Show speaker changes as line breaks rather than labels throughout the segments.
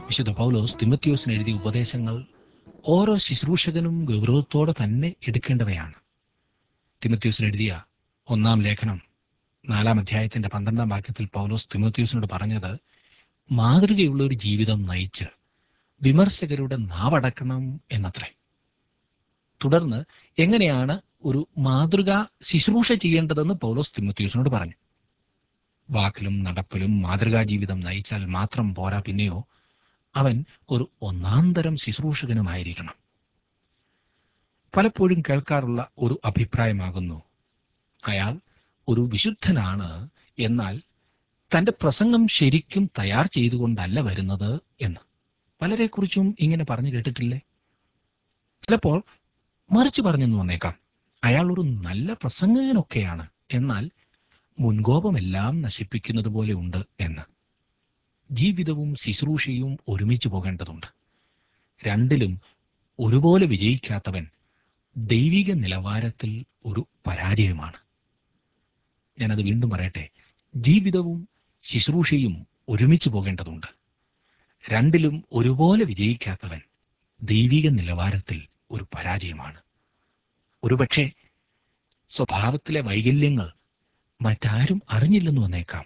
വിശുദ്ധ പൗലോസ് തിമത്യോസിന് എഴുതിയ ഉപദേശങ്ങൾ ഓരോ ശുശ്രൂഷകനും ഗൗരവത്തോടെ തന്നെ എടുക്കേണ്ടവയാണ് തിമത്യോസിന് എഴുതിയ ഒന്നാം ലേഖനം നാലാം അധ്യായത്തിന്റെ പന്ത്രണ്ടാം വാക്യത്തിൽ പൗലോസ് തിമത്യോസിനോട് പറഞ്ഞത് മാതൃകയുള്ള ഒരു ജീവിതം നയിച്ച് വിമർശകരുടെ നാവടക്കണം എന്നത്രേ തുടർന്ന് എങ്ങനെയാണ് ഒരു മാതൃക ശുശ്രൂഷ ചെയ്യേണ്ടതെന്ന് പൗലോസ് തിമത്യോസിനോട് പറഞ്ഞു വാക്കിലും നടപ്പിലും മാതൃകാ ജീവിതം നയിച്ചാൽ മാത്രം പോരാ പിന്നെയോ അവൻ ഒരു ഒന്നാന്തരം ശുശ്രൂഷകനുമായിരിക്കണം പലപ്പോഴും കേൾക്കാറുള്ള ഒരു അഭിപ്രായമാകുന്നു അയാൾ ഒരു വിശുദ്ധനാണ് എന്നാൽ തന്റെ പ്രസംഗം ശരിക്കും തയ്യാർ ചെയ്തുകൊണ്ടല്ല വരുന്നത് എന്ന് പലരെക്കുറിച്ചും ഇങ്ങനെ പറഞ്ഞു കേട്ടിട്ടില്ലേ ചിലപ്പോൾ മറിച്ച് പറഞ്ഞെന്ന് വന്നേക്കാം അയാൾ ഒരു നല്ല പ്രസംഗകനൊക്കെയാണ് എന്നാൽ മുൻകോപമെല്ലാം നശിപ്പിക്കുന്നത് പോലെ ഉണ്ട് എന്ന് ജീവിതവും ശുശ്രൂഷയും ഒരുമിച്ച് പോകേണ്ടതുണ്ട് രണ്ടിലും ഒരുപോലെ വിജയിക്കാത്തവൻ ദൈവിക നിലവാരത്തിൽ ഒരു പരാജയമാണ് ഞാനത് വീണ്ടും പറയട്ടെ ജീവിതവും ശുശ്രൂഷയും ഒരുമിച്ച് പോകേണ്ടതുണ്ട് രണ്ടിലും ഒരുപോലെ വിജയിക്കാത്തവൻ ദൈവിക നിലവാരത്തിൽ ഒരു പരാജയമാണ് ഒരുപക്ഷെ സ്വഭാവത്തിലെ വൈകല്യങ്ങൾ മറ്റാരും അറിഞ്ഞില്ലെന്ന് വന്നേക്കാം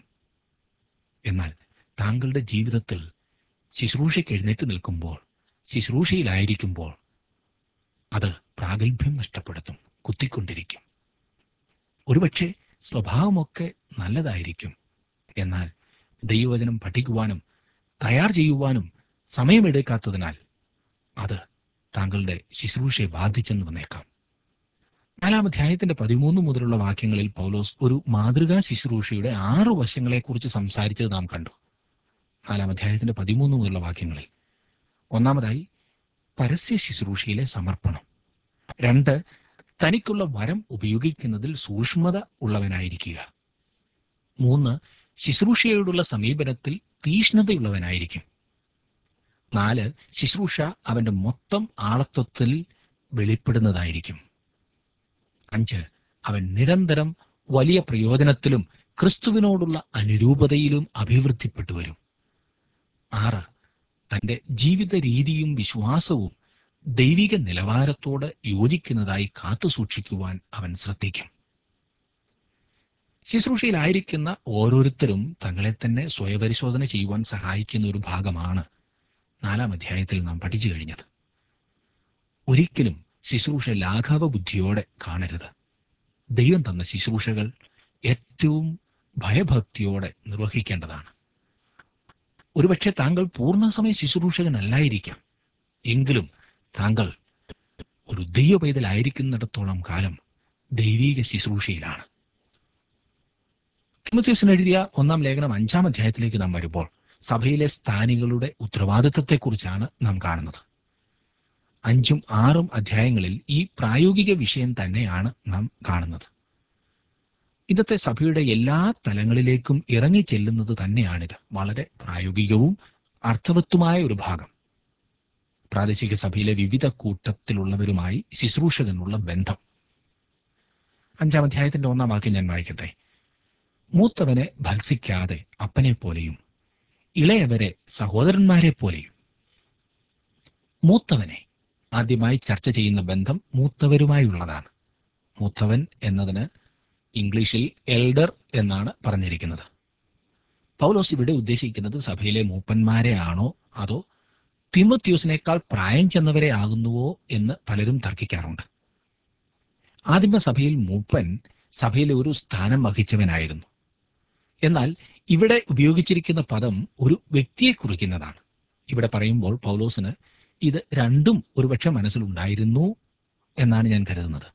എന്നാൽ താങ്കളുടെ ജീവിതത്തിൽ ശുശ്രൂഷയ്ക്ക് എഴുന്നേറ്റ് നിൽക്കുമ്പോൾ ശുശ്രൂഷയിലായിരിക്കുമ്പോൾ അത് പ്രാഗൽഭ്യം നഷ്ടപ്പെടുത്തും കുത്തിക്കൊണ്ടിരിക്കും ഒരുപക്ഷെ സ്വഭാവമൊക്കെ നല്ലതായിരിക്കും എന്നാൽ ദൈവവചനം പഠിക്കുവാനും തയ്യാർ ചെയ്യുവാനും സമയമെടുക്കാത്തതിനാൽ അത് താങ്കളുടെ ശുശ്രൂഷയെ ബാധിച്ചെന്ന് വന്നേക്കാം നാലാം അധ്യായത്തിന്റെ പതിമൂന്ന് മുതലുള്ള വാക്യങ്ങളിൽ പൗലോസ് ഒരു മാതൃകാ ശുശ്രൂഷയുടെ ആറ് വശങ്ങളെക്കുറിച്ച് സംസാരിച്ചത് നാം കണ്ടു നാലാം അധ്യായത്തിന്റെ പതിമൂന്ന് മുതലുള്ള വാക്യങ്ങളിൽ ഒന്നാമതായി പരസ്യ ശുശ്രൂഷയിലെ സമർപ്പണം രണ്ട് തനിക്കുള്ള വരം ഉപയോഗിക്കുന്നതിൽ സൂക്ഷ്മത ഉള്ളവനായിരിക്കുക മൂന്ന് ശുശ്രൂഷയോടുള്ള സമീപനത്തിൽ തീഷ്ണതയുള്ളവനായിരിക്കും നാല് ശുശ്രൂഷ അവന്റെ മൊത്തം ആളത്വത്തിൽ വെളിപ്പെടുന്നതായിരിക്കും അഞ്ച് അവൻ നിരന്തരം വലിയ പ്രയോജനത്തിലും ക്രിസ്തുവിനോടുള്ള അനുരൂപതയിലും അഭിവൃദ്ധിപ്പെട്ടു വരും ആറ് തന്റെ ജീവിത രീതിയും വിശ്വാസവും ദൈവിക നിലവാരത്തോട് യോജിക്കുന്നതായി കാത്തുസൂക്ഷിക്കുവാൻ അവൻ ശ്രദ്ധിക്കും ശുശ്രൂഷയിലായിരിക്കുന്ന ഓരോരുത്തരും തങ്ങളെ തന്നെ സ്വയപരിശോധന ചെയ്യുവാൻ സഹായിക്കുന്ന ഒരു ഭാഗമാണ് നാലാം അധ്യായത്തിൽ നാം പഠിച്ചു കഴിഞ്ഞത് ഒരിക്കലും ശുശ്രൂഷ ലാഘവ ബുദ്ധിയോടെ കാണരുത് ദൈവം തന്ന ശുശ്രൂഷകൾ ഏറ്റവും ഭയഭക്തിയോടെ നിർവഹിക്കേണ്ടതാണ് ഒരുപക്ഷെ താങ്കൾ പൂർണ്ണസമയ ശുശ്രൂഷകനല്ലായിരിക്കാം എങ്കിലും താങ്കൾ ഒരു ദൈവ പൈതലായിരിക്കുന്നിടത്തോളം കാലം ദൈവീക ശുശ്രൂഷയിലാണ് തിമത്യോസിന് എഴുതിയ ഒന്നാം ലേഖനം അഞ്ചാം അധ്യായത്തിലേക്ക് നാം വരുമ്പോൾ സഭയിലെ സ്ഥാനികളുടെ ഉത്തരവാദിത്തത്തെക്കുറിച്ചാണ് നാം കാണുന്നത് അഞ്ചും ആറും അധ്യായങ്ങളിൽ ഈ പ്രായോഗിക വിഷയം തന്നെയാണ് നാം കാണുന്നത് ഇന്നത്തെ സഭയുടെ എല്ലാ തലങ്ങളിലേക്കും ഇറങ്ങിച്ചെല്ലുന്നത് തന്നെയാണിത് വളരെ പ്രായോഗികവും അർത്ഥവത്തുമായ ഒരു ഭാഗം പ്രാദേശിക സഭയിലെ വിവിധ കൂട്ടത്തിലുള്ളവരുമായി ശുശ്രൂഷകനുള്ള ബന്ധം അഞ്ചാം അധ്യായത്തിന്റെ ഒന്നാം വാക്യം ഞാൻ വായിക്കട്ടെ മൂത്തവനെ ഭത്സിക്കാതെ അപ്പനെ പോലെയും ഇളയവരെ സഹോദരന്മാരെ പോലെയും മൂത്തവനെ ആദ്യമായി ചർച്ച ചെയ്യുന്ന ബന്ധം മൂത്തവരുമായുള്ളതാണ് മൂത്തവൻ എന്നതിന് ഇംഗ്ലീഷിൽ എൽഡർ എന്നാണ് പറഞ്ഞിരിക്കുന്നത് പൗലോസ് ഇവിടെ ഉദ്ദേശിക്കുന്നത് സഭയിലെ മൂപ്പന്മാരെ ആണോ അതോ തിമത്യൂസിനേക്കാൾ പ്രായം ചെന്നവരെ ആകുന്നുവോ എന്ന് പലരും തർക്കിക്കാറുണ്ട് ആദിമ സഭയിൽ മൂപ്പൻ സഭയിലെ ഒരു സ്ഥാനം വഹിച്ചവനായിരുന്നു എന്നാൽ ഇവിടെ ഉപയോഗിച്ചിരിക്കുന്ന പദം ഒരു വ്യക്തിയെ കുറിക്കുന്നതാണ് ഇവിടെ പറയുമ്പോൾ പൗലോസിന് ഇത് രണ്ടും ഒരുപക്ഷെ മനസ്സിലുണ്ടായിരുന്നു എന്നാണ് ഞാൻ കരുതുന്നത്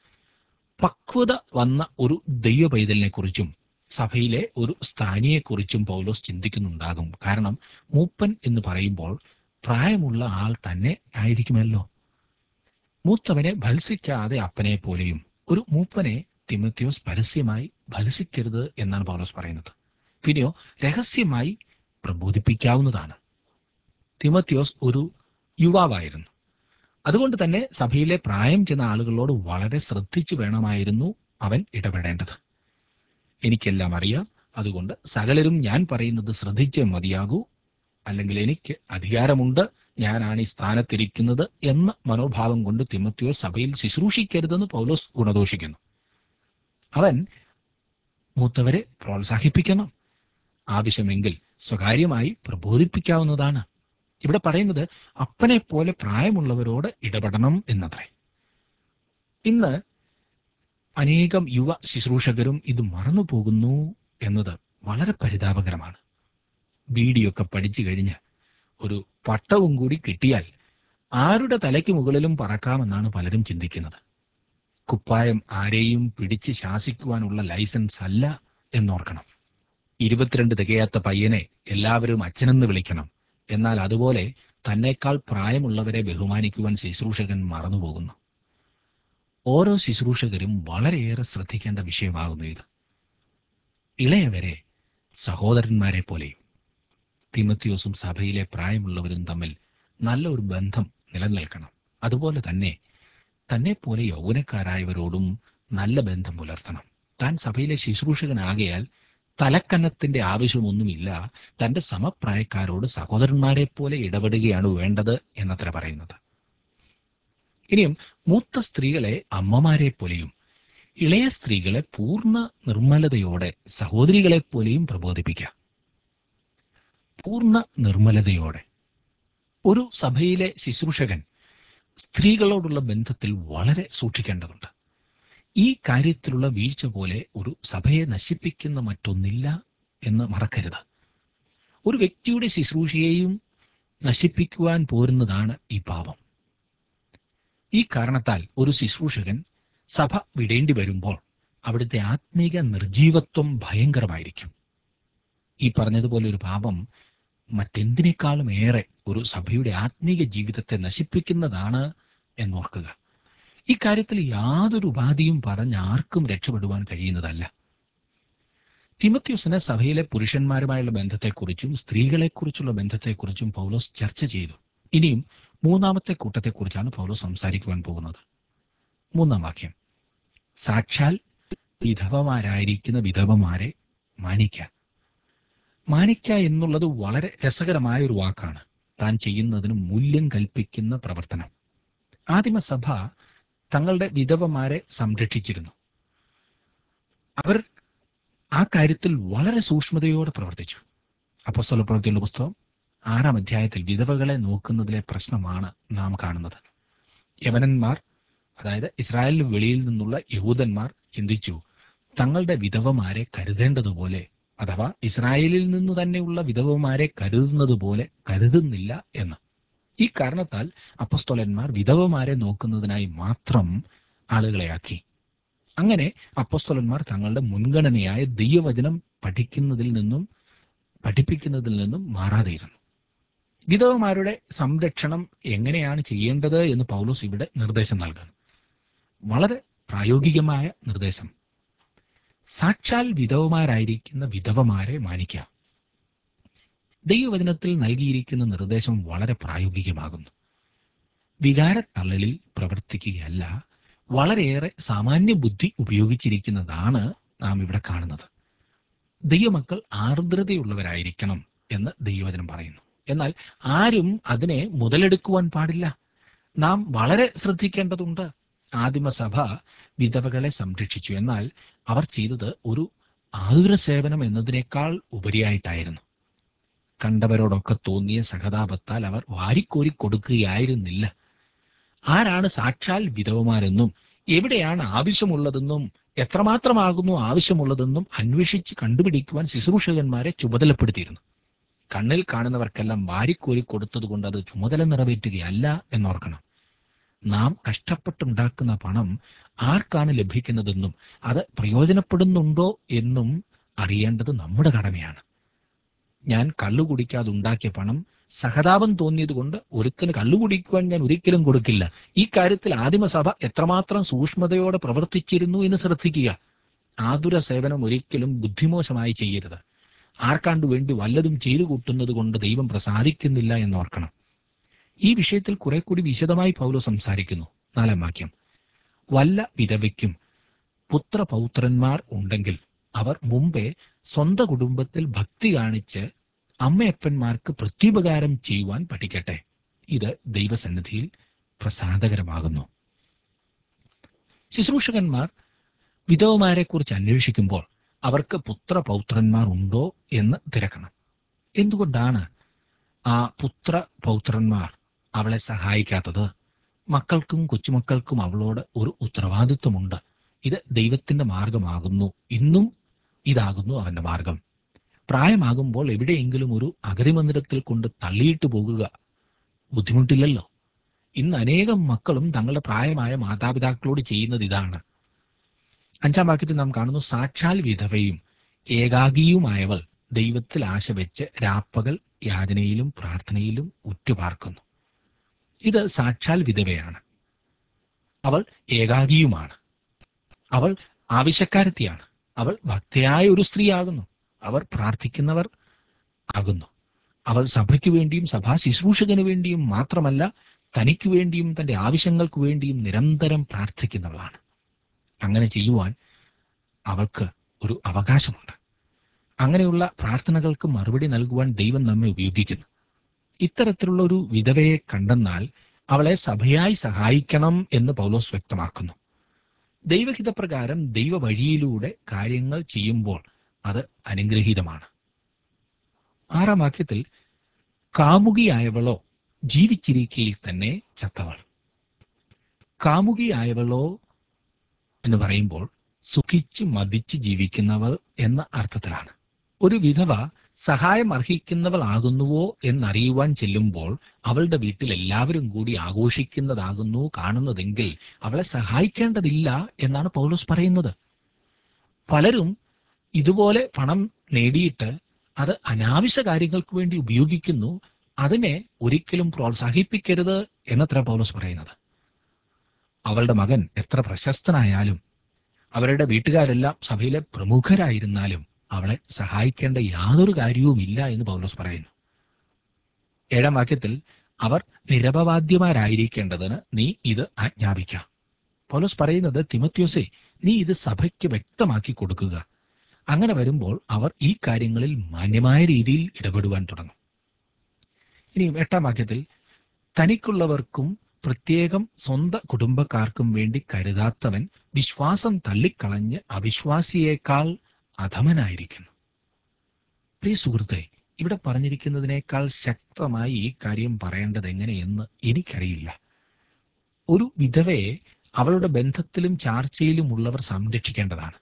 പക്വത വന്ന ഒരു ദൈവ പൈതലിനെ കുറിച്ചും സഭയിലെ ഒരു സ്ഥാനിയെക്കുറിച്ചും പൗലോസ് ചിന്തിക്കുന്നുണ്ടാകും കാരണം മൂപ്പൻ എന്ന് പറയുമ്പോൾ പ്രായമുള്ള ആൾ തന്നെ ആയിരിക്കുമല്ലോ മൂത്തവനെ ഭത്സിക്കാതെ അപ്പനെ പോലെയും ഒരു മൂപ്പനെ തിമത്യോസ് പരസ്യമായി ഭത്സിക്കരുത് എന്നാണ് പൗലോസ് പറയുന്നത് പിന്നെയോ രഹസ്യമായി പ്രബോധിപ്പിക്കാവുന്നതാണ് തിമത്യോസ് ഒരു യുവാവായിരുന്നു അതുകൊണ്ട് തന്നെ സഭയിലെ പ്രായം ചെന്ന ആളുകളോട് വളരെ ശ്രദ്ധിച്ചു വേണമായിരുന്നു അവൻ ഇടപെടേണ്ടത് എനിക്കെല്ലാം അറിയാം അതുകൊണ്ട് സകലരും ഞാൻ പറയുന്നത് ശ്രദ്ധിച്ചേ മതിയാകൂ അല്ലെങ്കിൽ എനിക്ക് അധികാരമുണ്ട് ഞാനാണ് ഈ സ്ഥാനത്തിരിക്കുന്നത് എന്ന മനോഭാവം കൊണ്ട് തിമത്തിയോ സഭയിൽ ശുശ്രൂഷിക്കരുതെന്ന് പൗലോസ് ഗുണദോഷിക്കുന്നു അവൻ മൂത്തവരെ പ്രോത്സാഹിപ്പിക്കണം ആവശ്യമെങ്കിൽ സ്വകാര്യമായി പ്രബോധിപ്പിക്കാവുന്നതാണ് ഇവിടെ പറയുന്നത് അപ്പനെ പോലെ പ്രായമുള്ളവരോട് ഇടപെടണം എന്നത്രേ ഇന്ന് അനേകം യുവ ശുശ്രൂഷകരും ഇത് മറന്നു പോകുന്നു എന്നത് വളരെ പരിതാപകരമാണ് ബീഡിയൊക്കെ പഠിച്ചു കഴിഞ്ഞ് ഒരു പട്ടവും കൂടി കിട്ടിയാൽ ആരുടെ തലയ്ക്ക് മുകളിലും പറക്കാമെന്നാണ് പലരും ചിന്തിക്കുന്നത് കുപ്പായം ആരെയും പിടിച്ച് ശാസിക്കുവാനുള്ള ലൈസൻസ് അല്ല എന്നോർക്കണം ഇരുപത്തിരണ്ട് തികയാത്ത പയ്യനെ എല്ലാവരും അച്ഛനെന്ന് വിളിക്കണം എന്നാൽ അതുപോലെ തന്നേക്കാൾ പ്രായമുള്ളവരെ ബഹുമാനിക്കുവാൻ ശുശ്രൂഷകൻ മറന്നുപോകുന്നു ഓരോ ശുശ്രൂഷകരും വളരെയേറെ ശ്രദ്ധിക്കേണ്ട വിഷയമാകുന്നു ഇത് ഇളയവരെ സഹോദരന്മാരെ പോലെയും തിമത്തിയോസും സഭയിലെ പ്രായമുള്ളവരും തമ്മിൽ നല്ല ഒരു ബന്ധം നിലനിൽക്കണം അതുപോലെ തന്നെ തന്നെ പോലെ യൗവനക്കാരായവരോടും നല്ല ബന്ധം പുലർത്തണം താൻ സഭയിലെ ശുശ്രൂഷകനാകയാൽ തലക്കന്നത്തിന്റെ ആവശ്യമൊന്നുമില്ല തന്റെ സമപ്രായക്കാരോട് സഹോദരന്മാരെ പോലെ ഇടപെടുകയാണ് വേണ്ടത് എന്നത്ര പറയുന്നത് ഇനിയും മൂത്ത സ്ത്രീകളെ അമ്മമാരെ പോലെയും ഇളയ സ്ത്രീകളെ പൂർണ്ണ നിർമ്മലതയോടെ സഹോദരികളെ പോലെയും പ്രബോധിപ്പിക്കാം പൂർണ്ണ നിർമ്മലതയോടെ ഒരു സഭയിലെ ശുശ്രൂഷകൻ സ്ത്രീകളോടുള്ള ബന്ധത്തിൽ വളരെ സൂക്ഷിക്കേണ്ടതുണ്ട് ഈ കാര്യത്തിലുള്ള വീഴ്ച പോലെ ഒരു സഭയെ നശിപ്പിക്കുന്ന മറ്റൊന്നില്ല എന്ന് മറക്കരുത് ഒരു വ്യക്തിയുടെ ശുശ്രൂഷയെയും നശിപ്പിക്കുവാൻ പോരുന്നതാണ് ഈ പാപം ഈ കാരണത്താൽ ഒരു ശുശ്രൂഷകൻ സഭ വിടേണ്ടി വരുമ്പോൾ അവിടുത്തെ ആത്മീക നിർജീവത്വം ഭയങ്കരമായിരിക്കും ഈ പറഞ്ഞതുപോലെ ഒരു പാപം മറ്റെന്തിനേക്കാളും ഏറെ ഒരു സഭയുടെ ആത്മീക ജീവിതത്തെ നശിപ്പിക്കുന്നതാണ് എന്നോർക്കുക ഇക്കാര്യത്തിൽ യാതൊരു ഉപാധിയും പറഞ്ഞ് ആർക്കും രക്ഷപ്പെടുവാൻ കഴിയുന്നതല്ല തിമത്യൂസിന് സഭയിലെ പുരുഷന്മാരുമായുള്ള ബന്ധത്തെക്കുറിച്ചും സ്ത്രീകളെക്കുറിച്ചുള്ള ബന്ധത്തെക്കുറിച്ചും പൗലോസ് ചർച്ച ചെയ്തു ഇനിയും മൂന്നാമത്തെ കൂട്ടത്തെക്കുറിച്ചാണ് പൗലോസ് സംസാരിക്കുവാൻ പോകുന്നത് മൂന്നാം വാക്യം സാക്ഷാൽ വിധവമാരായിരിക്കുന്ന വിധവമാരെ മാനിക്ക മാനിക്ക എന്നുള്ളത് വളരെ രസകരമായ ഒരു വാക്കാണ് താൻ ചെയ്യുന്നതിന് മൂല്യം കൽപ്പിക്കുന്ന പ്രവർത്തനം ആദിമസഭ തങ്ങളുടെ വിധവമാരെ സംരക്ഷിച്ചിരുന്നു അവർ ആ കാര്യത്തിൽ വളരെ സൂക്ഷ്മതയോടെ പ്രവർത്തിച്ചു അപ്പസ്തല പ്രവൃത്തിയുള്ള പുസ്തകം ആറാം അധ്യായത്തിൽ വിധവകളെ നോക്കുന്നതിലെ പ്രശ്നമാണ് നാം കാണുന്നത് യവനന്മാർ അതായത് ഇസ്രായേലിന് വെളിയിൽ നിന്നുള്ള യഹൂദന്മാർ ചിന്തിച്ചു തങ്ങളുടെ വിധവമാരെ കരുതേണ്ടതുപോലെ അഥവാ ഇസ്രായേലിൽ നിന്ന് തന്നെയുള്ള വിധവമാരെ കരുതുന്നത് പോലെ കരുതുന്നില്ല എന്ന് ഈ കാരണത്താൽ അപ്പസ്തോലന്മാർ വിധവമാരെ നോക്കുന്നതിനായി മാത്രം ആളുകളെയാക്കി അങ്ങനെ അപ്പസ്തോലന്മാർ തങ്ങളുടെ മുൻഗണനയായ ദൈവവചനം പഠിക്കുന്നതിൽ നിന്നും പഠിപ്പിക്കുന്നതിൽ നിന്നും മാറാതെയിരുന്നു വിധവമാരുടെ സംരക്ഷണം എങ്ങനെയാണ് ചെയ്യേണ്ടത് എന്ന് പൗലോസ് ഇവിടെ നിർദ്ദേശം നൽകുന്നു വളരെ പ്രായോഗികമായ നിർദ്ദേശം സാക്ഷാൽ വിധവമാരായിരിക്കുന്ന വിധവമാരെ മാനിക്കാം ദൈവവചനത്തിൽ നൽകിയിരിക്കുന്ന നിർദ്ദേശം വളരെ പ്രായോഗികമാകുന്നു വികാരത്തള്ളലിൽ പ്രവർത്തിക്കുകയല്ല വളരെയേറെ സാമാന്യ ബുദ്ധി ഉപയോഗിച്ചിരിക്കുന്നതാണ് നാം ഇവിടെ കാണുന്നത് ദൈവമക്കൾ ആർദ്രതയുള്ളവരായിരിക്കണം എന്ന് ദൈവവചനം പറയുന്നു എന്നാൽ ആരും അതിനെ മുതലെടുക്കുവാൻ പാടില്ല നാം വളരെ ശ്രദ്ധിക്കേണ്ടതുണ്ട് ആദിമസഭ വിധവകളെ സംരക്ഷിച്ചു എന്നാൽ അവർ ചെയ്തത് ഒരു ആതുര സേവനം എന്നതിനേക്കാൾ ഉപരിയായിട്ടായിരുന്നു കണ്ടവരോടൊക്കെ തോന്നിയ സഹതാപത്താൽ അവർ വാരിക്കോരി കൊടുക്കുകയായിരുന്നില്ല ആരാണ് സാക്ഷാൽ വിധവമാരെന്നും എവിടെയാണ് ആവശ്യമുള്ളതെന്നും എത്രമാത്രമാകുന്നു ആവശ്യമുള്ളതെന്നും അന്വേഷിച്ച് കണ്ടുപിടിക്കുവാൻ ശുശ്രൂഷകന്മാരെ ചുമതലപ്പെടുത്തിയിരുന്നു കണ്ണിൽ കാണുന്നവർക്കെല്ലാം വാരിക്കോരി കൊടുത്തതുകൊണ്ട് അത് ചുമതല നിറവേറ്റുകയല്ല എന്നോർക്കണം നാം കഷ്ടപ്പെട്ടുണ്ടാക്കുന്ന പണം ആർക്കാണ് ലഭിക്കുന്നതെന്നും അത് പ്രയോജനപ്പെടുന്നുണ്ടോ എന്നും അറിയേണ്ടത് നമ്മുടെ കടമയാണ് ഞാൻ കള്ളു കുടിക്കാതെ ഉണ്ടാക്കിയ പണം സഹതാപം തോന്നിയതുകൊണ്ട് ഒരുത്തിന് കള്ളു കുടിക്കുവാൻ ഞാൻ ഒരിക്കലും കൊടുക്കില്ല ഈ കാര്യത്തിൽ ആദിമസഭ എത്രമാത്രം സൂക്ഷ്മതയോടെ പ്രവർത്തിച്ചിരുന്നു എന്ന് ശ്രദ്ധിക്കുക ആതുര സേവനം ഒരിക്കലും ബുദ്ധിമോശമായി ചെയ്യരുത് ആർക്കാണ്ടു വേണ്ടി വല്ലതും ചെയ്തു കൂട്ടുന്നത് കൊണ്ട് ദൈവം പ്രസാദിക്കുന്നില്ല എന്നോർക്കണം ഈ വിഷയത്തിൽ കുറെ കൂടി വിശദമായി പൗലോ സംസാരിക്കുന്നു നാലാം വാക്യം വല്ല വിധവയ്ക്കും പുത്രപൗത്രന്മാർ ഉണ്ടെങ്കിൽ അവർ മുമ്പേ സ്വന്തം കുടുംബത്തിൽ ഭക്തി കാണിച്ച് അമ്മയപ്പന്മാർക്ക് പ്രത്യുപകാരം ചെയ്യുവാൻ പഠിക്കട്ടെ ഇത് ദൈവസന്നിധിയിൽ പ്രസാദകരമാകുന്നു ശുശ്രൂഷകന്മാർ വിധവമാരെക്കുറിച്ച് അന്വേഷിക്കുമ്പോൾ അവർക്ക് പുത്രപൗത്രന്മാർ ഉണ്ടോ എന്ന് തിരക്കണം എന്തുകൊണ്ടാണ് ആ പുത്ര പൗത്രന്മാർ അവളെ സഹായിക്കാത്തത് മക്കൾക്കും കൊച്ചുമക്കൾക്കും അവളോട് ഒരു ഉത്തരവാദിത്വമുണ്ട് ഇത് ദൈവത്തിന്റെ മാർഗമാകുന്നു ഇന്നും ഇതാകുന്നു അവന്റെ മാർഗം പ്രായമാകുമ്പോൾ എവിടെയെങ്കിലും ഒരു അഗതി മന്ദിരത്തിൽ കൊണ്ട് തള്ളിയിട്ട് പോകുക ബുദ്ധിമുട്ടില്ലല്ലോ ഇന്ന് അനേകം മക്കളും തങ്ങളുടെ പ്രായമായ മാതാപിതാക്കളോട് ചെയ്യുന്നത് ഇതാണ് അഞ്ചാം വാക്യത്തിൽ നാം കാണുന്നു സാക്ഷാൽ വിധവയും ഏകാഗിയുമായവൾ ദൈവത്തിൽ ആശ വെച്ച് രാപ്പകൽ യാചനയിലും പ്രാർത്ഥനയിലും ഉറ്റുപാർക്കുന്നു ഇത് സാക്ഷാൽ വിധവയാണ് അവൾ ഏകാഗിയുമാണ് അവൾ ആവശ്യക്കാരത്തിയാണ് അവൾ ഭക്തിയായ ഒരു സ്ത്രീയാകുന്നു അവർ പ്രാർത്ഥിക്കുന്നവർ ആകുന്നു അവൾ സഭയ്ക്ക് വേണ്ടിയും സഭാ ശുശ്രൂഷകന് വേണ്ടിയും മാത്രമല്ല തനിക്ക് വേണ്ടിയും തന്റെ ആവശ്യങ്ങൾക്ക് വേണ്ടിയും നിരന്തരം പ്രാർത്ഥിക്കുന്നവളാണ് അങ്ങനെ ചെയ്യുവാൻ അവൾക്ക് ഒരു അവകാശമുണ്ട് അങ്ങനെയുള്ള പ്രാർത്ഥനകൾക്ക് മറുപടി നൽകുവാൻ ദൈവം നമ്മെ ഉപയോഗിക്കുന്നു ഇത്തരത്തിലുള്ള ഒരു വിധവയെ കണ്ടെന്നാൽ അവളെ സഭയായി സഹായിക്കണം എന്ന് പൗലോസ് വ്യക്തമാക്കുന്നു ദൈവഹിതപ്രകാരം ദൈവ വഴിയിലൂടെ കാര്യങ്ങൾ ചെയ്യുമ്പോൾ അത് അനുഗ്രഹീതമാണ് ആറാം വാക്യത്തിൽ കാമുകിയായവളോ ജീവിച്ചിരിക്കയിൽ തന്നെ ചത്തവൾ കാമുകിയായവളോ എന്ന് പറയുമ്പോൾ സുഖിച്ച് മതിച്ച് ജീവിക്കുന്നവൾ എന്ന അർത്ഥത്തിലാണ് ഒരു വിധവ സഹായം അർഹിക്കുന്നവളാകുന്നുവോ എന്നറിയുവാൻ ചെല്ലുമ്പോൾ അവളുടെ വീട്ടിൽ എല്ലാവരും കൂടി ആഘോഷിക്കുന്നതാകുന്നു കാണുന്നതെങ്കിൽ അവളെ സഹായിക്കേണ്ടതില്ല എന്നാണ് പൗലോസ് പറയുന്നത് പലരും ഇതുപോലെ പണം നേടിയിട്ട് അത് അനാവശ്യ കാര്യങ്ങൾക്ക് വേണ്ടി ഉപയോഗിക്കുന്നു അതിനെ ഒരിക്കലും പ്രോത്സാഹിപ്പിക്കരുത് എന്നത്ര പൗലോസ് പറയുന്നത് അവളുടെ മകൻ എത്ര പ്രശസ്തനായാലും അവരുടെ വീട്ടുകാരെല്ലാം സഭയിലെ പ്രമുഖരായിരുന്നാലും അവളെ സഹായിക്കേണ്ട യാതൊരു കാര്യവുമില്ല എന്ന് പൗലോസ് പറയുന്നു ഏഴാം വാക്യത്തിൽ അവർ നിരപവാദ്യമാരായിരിക്കേണ്ടതിന് നീ ഇത് ആജ്ഞാപിക്കാം പൗലോസ് പറയുന്നത് തിമത്യോസെ നീ ഇത് സഭയ്ക്ക് വ്യക്തമാക്കി കൊടുക്കുക അങ്ങനെ വരുമ്പോൾ അവർ ഈ കാര്യങ്ങളിൽ മാന്യമായ രീതിയിൽ ഇടപെടുവാൻ തുടങ്ങും ഇനിയും എട്ടാം വാക്യത്തിൽ തനിക്കുള്ളവർക്കും പ്രത്യേകം സ്വന്തം കുടുംബക്കാർക്കും വേണ്ടി കരുതാത്തവൻ വിശ്വാസം തള്ളിക്കളഞ്ഞ് അവിശ്വാസിയേക്കാൾ അധമനായിരിക്കുന്നു പ്രിയ സുഹൃത്തെ ഇവിടെ പറഞ്ഞിരിക്കുന്നതിനേക്കാൾ ശക്തമായി ഈ കാര്യം പറയേണ്ടത് എങ്ങനെയെന്ന് എനിക്കറിയില്ല ഒരു വിധവയെ അവളുടെ ബന്ധത്തിലും ചാർച്ചയിലും ഉള്ളവർ സംരക്ഷിക്കേണ്ടതാണ്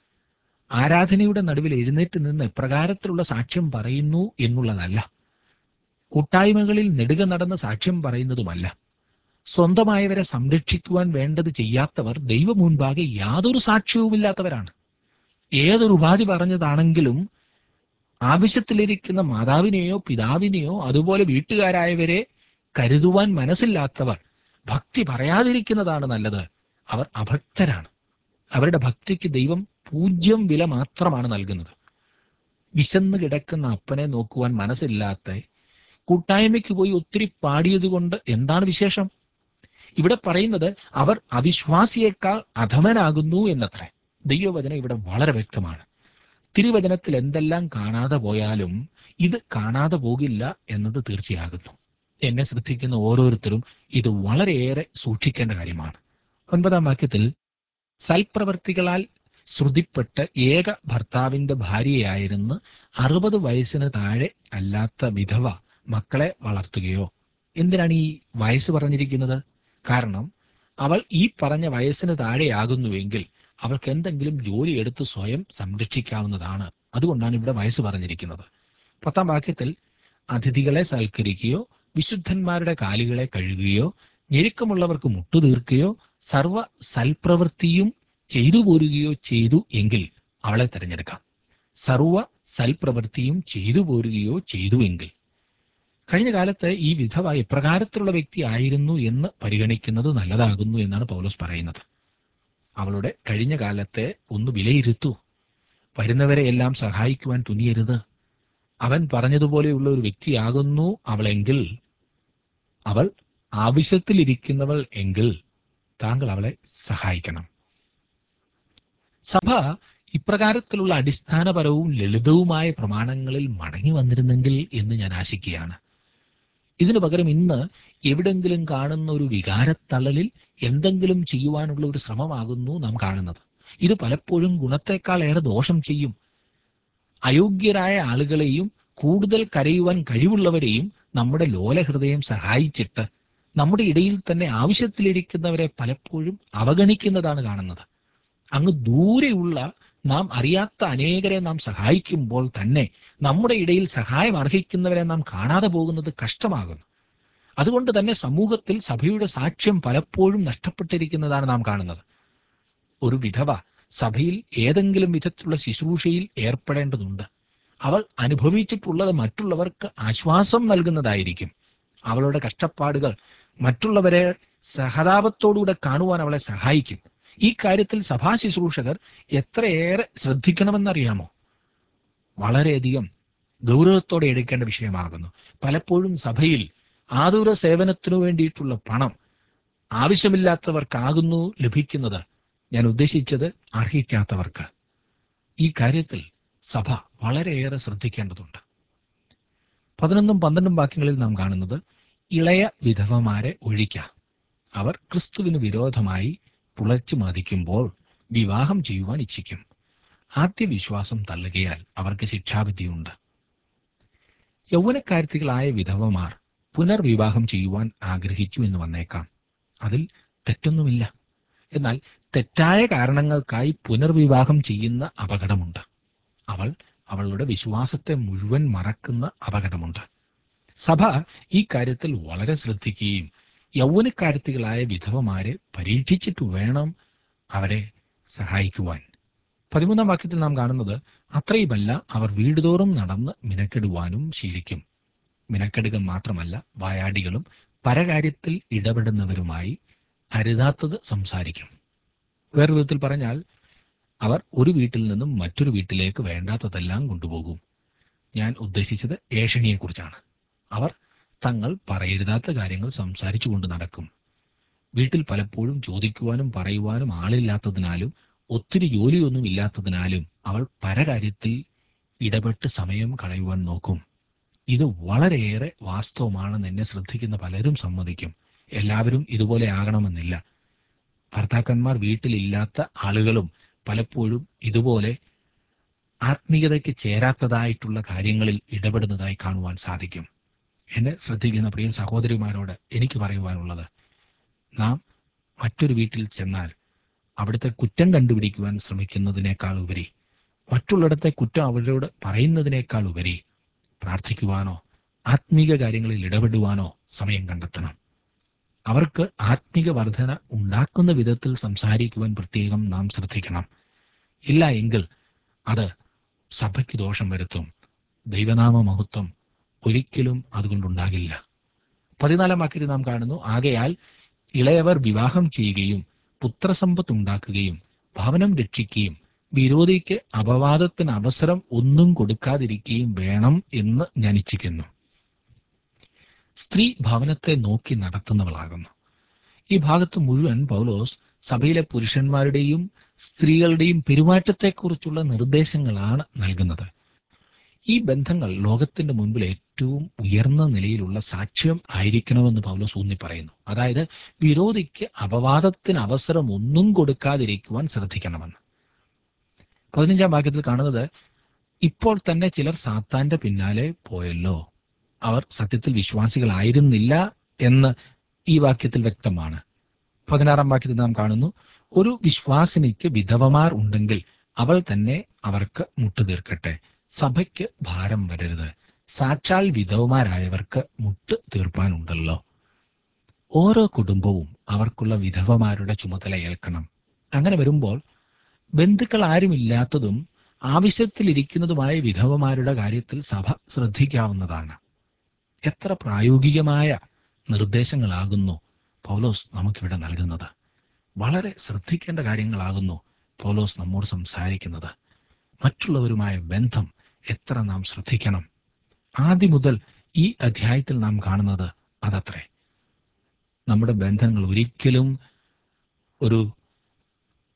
ആരാധനയുടെ നടുവിൽ എഴുന്നേറ്റ് നിന്ന് എപ്രകാരത്തിലുള്ള സാക്ഷ്യം പറയുന്നു എന്നുള്ളതല്ല കൂട്ടായ്മകളിൽ നെടുക നടന്ന സാക്ഷ്യം പറയുന്നതുമല്ല സ്വന്തമായവരെ സംരക്ഷിക്കുവാൻ വേണ്ടത് ചെയ്യാത്തവർ ദൈവ മുൻപാകെ യാതൊരു സാക്ഷ്യവുമില്ലാത്തവരാണ് ഏതൊരു ഉപാധി പറഞ്ഞതാണെങ്കിലും ആവശ്യത്തിലിരിക്കുന്ന മാതാവിനെയോ പിതാവിനെയോ അതുപോലെ വീട്ടുകാരായവരെ കരുതുവാൻ മനസ്സില്ലാത്തവർ ഭക്തി പറയാതിരിക്കുന്നതാണ് നല്ലത് അവർ അഭക്തരാണ് അവരുടെ ഭക്തിക്ക് ദൈവം പൂജ്യം വില മാത്രമാണ് നൽകുന്നത് വിശന്ന് കിടക്കുന്ന അപ്പനെ നോക്കുവാൻ മനസ്സില്ലാത്ത കൂട്ടായ്മയ്ക്ക് പോയി ഒത്തിരി പാടിയതുകൊണ്ട് എന്താണ് വിശേഷം ഇവിടെ പറയുന്നത് അവർ അവിശ്വാസിയേക്കാൾ അധമനാകുന്നു എന്നത്രേ ദൈവവചനം ഇവിടെ വളരെ വ്യക്തമാണ് തിരുവചനത്തിൽ എന്തെല്ലാം കാണാതെ പോയാലും ഇത് കാണാതെ പോകില്ല എന്നത് തീർച്ചയാകുന്നു എന്നെ ശ്രദ്ധിക്കുന്ന ഓരോരുത്തരും ഇത് വളരെയേറെ സൂക്ഷിക്കേണ്ട കാര്യമാണ് ഒൻപതാം വാക്യത്തിൽ സൽപ്രവർത്തികളാൽ ശ്രുതിപ്പെട്ട് ഏക ഭർത്താവിന്റെ ഭാര്യയായിരുന്ന് അറുപത് വയസ്സിന് താഴെ അല്ലാത്ത വിധവ മക്കളെ വളർത്തുകയോ എന്തിനാണ് ഈ വയസ്സ് പറഞ്ഞിരിക്കുന്നത് കാരണം അവൾ ഈ പറഞ്ഞ വയസ്സിന് താഴെയാകുന്നുവെങ്കിൽ അവൾക്ക് എന്തെങ്കിലും ജോലി എടുത്ത് സ്വയം സംരക്ഷിക്കാവുന്നതാണ് അതുകൊണ്ടാണ് ഇവിടെ വയസ്സ് പറഞ്ഞിരിക്കുന്നത് പത്താം വാക്യത്തിൽ അതിഥികളെ സൽക്കരിക്കുകയോ വിശുദ്ധന്മാരുടെ കാലുകളെ കഴുകുകയോ ഞെരുക്കമുള്ളവർക്ക് മുട്ടുതീർക്കുകയോ സർവ സൽപ്രവൃത്തിയും ചെയ്തു പോരുകയോ ചെയ്തു എങ്കിൽ അവളെ തിരഞ്ഞെടുക്കാം സർവ സൽപ്രവൃത്തിയും ചെയ്തു പോരുകയോ ചെയ്തു എങ്കിൽ കഴിഞ്ഞ കാലത്ത് ഈ വിധവ എപ്രകാരത്തിലുള്ള വ്യക്തി ആയിരുന്നു എന്ന് പരിഗണിക്കുന്നത് നല്ലതാകുന്നു എന്നാണ് പൗലോസ് പറയുന്നത് അവളുടെ കഴിഞ്ഞ കാലത്തെ ഒന്ന് വിലയിരുത്തൂ വരുന്നവരെ എല്ലാം സഹായിക്കുവാൻ തുനിയരുത് അവൻ പറഞ്ഞതുപോലെയുള്ള ഒരു വ്യക്തിയാകുന്നു അവളെങ്കിൽ അവൾ ആവശ്യത്തിലിരിക്കുന്നവൾ എങ്കിൽ താങ്കൾ അവളെ സഹായിക്കണം സഭ ഇപ്രകാരത്തിലുള്ള അടിസ്ഥാനപരവും ലളിതവുമായ പ്രമാണങ്ങളിൽ മടങ്ങി വന്നിരുന്നെങ്കിൽ എന്ന് ഞാൻ ആശിക്കുകയാണ് ഇതിനു പകരം ഇന്ന് എവിടെങ്കിലും കാണുന്ന ഒരു വികാരത്തള്ളലിൽ എന്തെങ്കിലും ചെയ്യുവാനുള്ള ഒരു ശ്രമമാകുന്നു നാം കാണുന്നത് ഇത് പലപ്പോഴും ഗുണത്തെക്കാൾ ഏറെ ദോഷം ചെയ്യും അയോഗ്യരായ ആളുകളെയും കൂടുതൽ കരയുവാൻ കഴിവുള്ളവരെയും നമ്മുടെ ലോലഹൃദയം സഹായിച്ചിട്ട് നമ്മുടെ ഇടയിൽ തന്നെ ആവശ്യത്തിലിരിക്കുന്നവരെ പലപ്പോഴും അവഗണിക്കുന്നതാണ് കാണുന്നത് അങ്ങ് ദൂരെയുള്ള നാം അറിയാത്ത അനേകരെ നാം സഹായിക്കുമ്പോൾ തന്നെ നമ്മുടെ ഇടയിൽ സഹായം അർഹിക്കുന്നവരെ നാം കാണാതെ പോകുന്നത് കഷ്ടമാകുന്നു അതുകൊണ്ട് തന്നെ സമൂഹത്തിൽ സഭയുടെ സാക്ഷ്യം പലപ്പോഴും നഷ്ടപ്പെട്ടിരിക്കുന്നതാണ് നാം കാണുന്നത് ഒരു വിധവ സഭയിൽ ഏതെങ്കിലും വിധത്തിലുള്ള ശുശ്രൂഷയിൽ ഏർപ്പെടേണ്ടതുണ്ട് അവൾ അനുഭവിച്ചിട്ടുള്ളത് മറ്റുള്ളവർക്ക് ആശ്വാസം നൽകുന്നതായിരിക്കും അവളുടെ കഷ്ടപ്പാടുകൾ മറ്റുള്ളവരെ സഹതാപത്തോടുകൂടെ കാണുവാൻ അവളെ സഹായിക്കും ഈ കാര്യത്തിൽ സഭാ ശുശ്രൂഷകർ എത്രയേറെ ശ്രദ്ധിക്കണമെന്നറിയാമോ വളരെയധികം ഗൗരവത്തോടെ എടുക്കേണ്ട വിഷയമാകുന്നു പലപ്പോഴും സഭയിൽ ആതുര സേവനത്തിനു വേണ്ടിയിട്ടുള്ള പണം ആവശ്യമില്ലാത്തവർക്കാകുന്നു ലഭിക്കുന്നത് ഞാൻ ഉദ്ദേശിച്ചത് അർഹിക്കാത്തവർക്ക് ഈ കാര്യത്തിൽ സഭ വളരെയേറെ ശ്രദ്ധിക്കേണ്ടതുണ്ട് പതിനൊന്നും പന്ത്രണ്ടും വാക്യങ്ങളിൽ നാം കാണുന്നത് ഇളയ വിധവമാരെ ഒഴിക്കാം അവർ ക്രിസ്തുവിന് വിരോധമായി പുളച്ചു മതിക്കുമ്പോൾ വിവാഹം ചെയ്യുവാൻ ഇച്ഛിക്കും ആദ്യ വിശ്വാസം തള്ളുകയാൽ അവർക്ക് ശിക്ഷാവിധിയുണ്ട് യൗവനക്കാരത്തികളായ വിധവമാർ പുനർവിവാഹം ചെയ്യുവാൻ ആഗ്രഹിച്ചു എന്ന് വന്നേക്കാം അതിൽ തെറ്റൊന്നുമില്ല എന്നാൽ തെറ്റായ കാരണങ്ങൾക്കായി പുനർവിവാഹം ചെയ്യുന്ന അപകടമുണ്ട് അവൾ അവളുടെ വിശ്വാസത്തെ മുഴുവൻ മറക്കുന്ന അപകടമുണ്ട് സഭ ഈ കാര്യത്തിൽ വളരെ ശ്രദ്ധിക്കുകയും യൗവനക്കാരത്തികളായ വിധവമാരെ പരീക്ഷിച്ചിട്ട് വേണം അവരെ സഹായിക്കുവാൻ പതിമൂന്നാം വാക്യത്തിൽ നാം കാണുന്നത് അത്രയുമല്ല അവർ വീടുതോറും നടന്ന് മിനക്കെടുവാനും ശീലിക്കും മിനക്കെടുക മാത്രമല്ല വായാടികളും പരകാര്യത്തിൽ ഇടപെടുന്നവരുമായി അരുതാത്തത് സംസാരിക്കും വേറൊരു വിധത്തിൽ പറഞ്ഞാൽ അവർ ഒരു വീട്ടിൽ നിന്നും മറ്റൊരു വീട്ടിലേക്ക് വേണ്ടാത്തതെല്ലാം കൊണ്ടുപോകും ഞാൻ ഉദ്ദേശിച്ചത് ഏഷണിയെക്കുറിച്ചാണ് അവർ തങ്ങൾ പറയരുതാത്ത കാര്യങ്ങൾ സംസാരിച്ചു കൊണ്ട് നടക്കും വീട്ടിൽ പലപ്പോഴും ചോദിക്കുവാനും പറയുവാനും ആളില്ലാത്തതിനാലും ഒത്തിരി ജോലിയൊന്നും ഇല്ലാത്തതിനാലും അവൾ പരകാര്യത്തിൽ ഇടപെട്ട് സമയം കളയുവാൻ നോക്കും ഇത് വളരെയേറെ വാസ്തവമാണെന്ന് എന്നെ ശ്രദ്ധിക്കുന്ന പലരും സമ്മതിക്കും എല്ലാവരും ഇതുപോലെ ആകണമെന്നില്ല ഭർത്താക്കന്മാർ വീട്ടിലില്ലാത്ത ആളുകളും പലപ്പോഴും ഇതുപോലെ ആത്മീയതയ്ക്ക് ചേരാത്തതായിട്ടുള്ള കാര്യങ്ങളിൽ ഇടപെടുന്നതായി കാണുവാൻ സാധിക്കും എന്നെ ശ്രദ്ധിക്കുന്ന പ്രിയ സഹോദരിമാരോട് എനിക്ക് പറയുവാനുള്ളത് നാം മറ്റൊരു വീട്ടിൽ ചെന്നാൽ അവിടുത്തെ കുറ്റം കണ്ടുപിടിക്കുവാൻ ശ്രമിക്കുന്നതിനേക്കാൾ ഉപരി മറ്റുള്ളിടത്തെ കുറ്റം അവരോട് പറയുന്നതിനേക്കാൾ ഉപരി പ്രാർത്ഥിക്കുവാനോ ആത്മീക കാര്യങ്ങളിൽ ഇടപെടുവാനോ സമയം കണ്ടെത്തണം അവർക്ക് ആത്മീക വർധന ഉണ്ടാക്കുന്ന വിധത്തിൽ സംസാരിക്കുവാൻ പ്രത്യേകം നാം ശ്രദ്ധിക്കണം ഇല്ല എങ്കിൽ അത് സഭയ്ക്ക് ദോഷം വരുത്തും ദൈവനാമ മഹത്വം ഒരിക്കലും അതുകൊണ്ടുണ്ടാകില്ല പതിനാലാം വാക്യത്തിൽ നാം കാണുന്നു ആകയാൽ ഇളയവർ വിവാഹം ചെയ്യുകയും പുത്രസമ്പത്ത് ഉണ്ടാക്കുകയും ഭവനം രക്ഷിക്കുകയും വിരോധിക്ക് അപവാദത്തിന് അവസരം ഒന്നും കൊടുക്കാതിരിക്കുകയും വേണം എന്ന് ഞാൻ ഇച്ഛിക്കുന്നു സ്ത്രീ ഭവനത്തെ നോക്കി നടത്തുന്നവളാകുന്നു ഈ ഭാഗത്ത് മുഴുവൻ പൗലോസ് സഭയിലെ പുരുഷന്മാരുടെയും സ്ത്രീകളുടെയും പെരുമാറ്റത്തെക്കുറിച്ചുള്ള നിർദ്ദേശങ്ങളാണ് നൽകുന്നത് ഈ ബന്ധങ്ങൾ ലോകത്തിന്റെ മുൻപിൽ ഏറ്റവും ഉയർന്ന നിലയിലുള്ള സാക്ഷ്യം ആയിരിക്കണമെന്ന് പൗലോസ് ഊന്നി പറയുന്നു അതായത് വിരോധിക്ക് അപവാദത്തിന് അവസരം ഒന്നും കൊടുക്കാതിരിക്കുവാൻ ശ്രദ്ധിക്കണമെന്ന് പതിനഞ്ചാം വാക്യത്തിൽ കാണുന്നത് ഇപ്പോൾ തന്നെ ചിലർ സാത്താന്റെ പിന്നാലെ പോയല്ലോ അവർ സത്യത്തിൽ വിശ്വാസികളായിരുന്നില്ല എന്ന് ഈ വാക്യത്തിൽ വ്യക്തമാണ് പതിനാറാം വാക്യത്തിൽ നാം കാണുന്നു ഒരു വിശ്വാസിനിക്ക് വിധവമാർ ഉണ്ടെങ്കിൽ അവൾ തന്നെ അവർക്ക് മുട്ടുതീർക്കട്ടെ സഭയ്ക്ക് ഭാരം വരരുത് സാക്ഷാൽ വിധവമാരായവർക്ക് മുട്ട് തീർപ്പാനുണ്ടല്ലോ ഓരോ കുടുംബവും അവർക്കുള്ള വിധവമാരുടെ ചുമതല ഏൽക്കണം അങ്ങനെ വരുമ്പോൾ ബന്ധുക്കൾ ആരുമില്ലാത്തതും ആവശ്യത്തിലിരിക്കുന്നതുമായ വിധവമാരുടെ കാര്യത്തിൽ സഭ ശ്രദ്ധിക്കാവുന്നതാണ് എത്ര പ്രായോഗികമായ നിർദ്ദേശങ്ങളാകുന്നു പൗലോസ് നമുക്കിവിടെ നൽകുന്നത് വളരെ ശ്രദ്ധിക്കേണ്ട കാര്യങ്ങളാകുന്നു പൗലോസ് നമ്മോട് സംസാരിക്കുന്നത് മറ്റുള്ളവരുമായ ബന്ധം എത്ര നാം ശ്രദ്ധിക്കണം ആദ്യം മുതൽ ഈ അധ്യായത്തിൽ നാം കാണുന്നത് അതത്രേ നമ്മുടെ ബന്ധങ്ങൾ ഒരിക്കലും ഒരു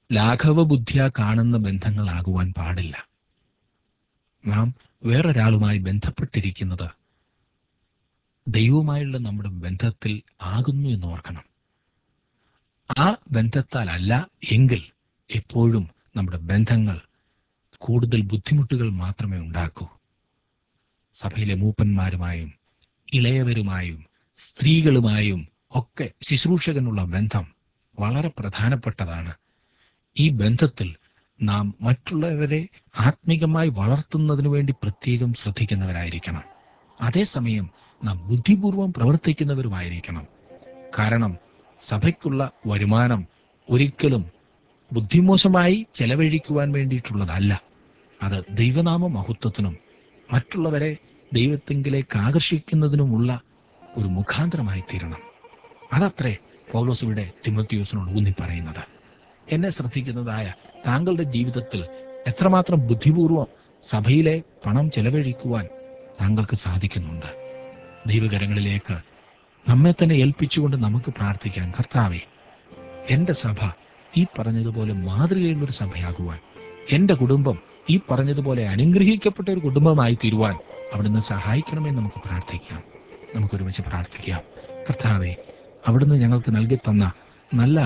ലാഘവ ബുദ്ധിയ കാണുന്ന ബന്ധങ്ങളാകുവാൻ പാടില്ല നാം വേറൊരാളുമായി ബന്ധപ്പെട്ടിരിക്കുന്നത് ദൈവവുമായുള്ള നമ്മുടെ ബന്ധത്തിൽ ആകുന്നു എന്ന് ഓർക്കണം ആ ബന്ധത്താലല്ല എങ്കിൽ എപ്പോഴും നമ്മുടെ ബന്ധങ്ങൾ കൂടുതൽ ബുദ്ധിമുട്ടുകൾ മാത്രമേ ഉണ്ടാക്കൂ സഭയിലെ മൂപ്പന്മാരുമായും ഇളയവരുമായും സ്ത്രീകളുമായും ഒക്കെ ശുശ്രൂഷകനുള്ള ബന്ധം വളരെ പ്രധാനപ്പെട്ടതാണ് ഈ ബന്ധത്തിൽ നാം മറ്റുള്ളവരെ ആത്മീകമായി വളർത്തുന്നതിനു വേണ്ടി പ്രത്യേകം ശ്രദ്ധിക്കുന്നവരായിരിക്കണം അതേസമയം നാം ബുദ്ധിപൂർവം പ്രവർത്തിക്കുന്നവരുമായിരിക്കണം കാരണം സഭയ്ക്കുള്ള വരുമാനം ഒരിക്കലും ബുദ്ധിമോശമായി ചെലവഴിക്കുവാൻ വേണ്ടിയിട്ടുള്ളതല്ല അത് ദൈവനാമ മഹത്വത്തിനും മറ്റുള്ളവരെ ദൈവത്തെങ്കിലേക്ക് ആകർഷിക്കുന്നതിനുമുള്ള ഒരു മുഖാന്തരമായി തീരണം അതത്രേ പൗലോസ് ഇവിടെ തിമോത്തിയോസിനോട് ഊന്നി പറയുന്നത് എന്നെ ശ്രദ്ധിക്കുന്നതായ താങ്കളുടെ ജീവിതത്തിൽ എത്രമാത്രം ബുദ്ധിപൂർവം സഭയിലെ പണം ചെലവഴിക്കുവാൻ താങ്കൾക്ക് സാധിക്കുന്നുണ്ട് ദൈവകരങ്ങളിലേക്ക് നമ്മെ തന്നെ ഏൽപ്പിച്ചുകൊണ്ട് നമുക്ക് പ്രാർത്ഥിക്കാം കർത്താവെ എന്റെ സഭ ഈ പറഞ്ഞതുപോലെ മാതൃകയുള്ളൊരു സഭയാകുവാൻ എന്റെ കുടുംബം ഈ പറഞ്ഞതുപോലെ അനുഗ്രഹിക്കപ്പെട്ട ഒരു കുടുംബമായി തീരുവാൻ അവിടുന്ന് സഹായിക്കണമെന്ന് നമുക്ക് പ്രാർത്ഥിക്കാം നമുക്കൊരുമിച്ച് പ്രാർത്ഥിക്കാം കർത്താവെ അവിടുന്ന് ഞങ്ങൾക്ക് നൽകി തന്ന നല്ല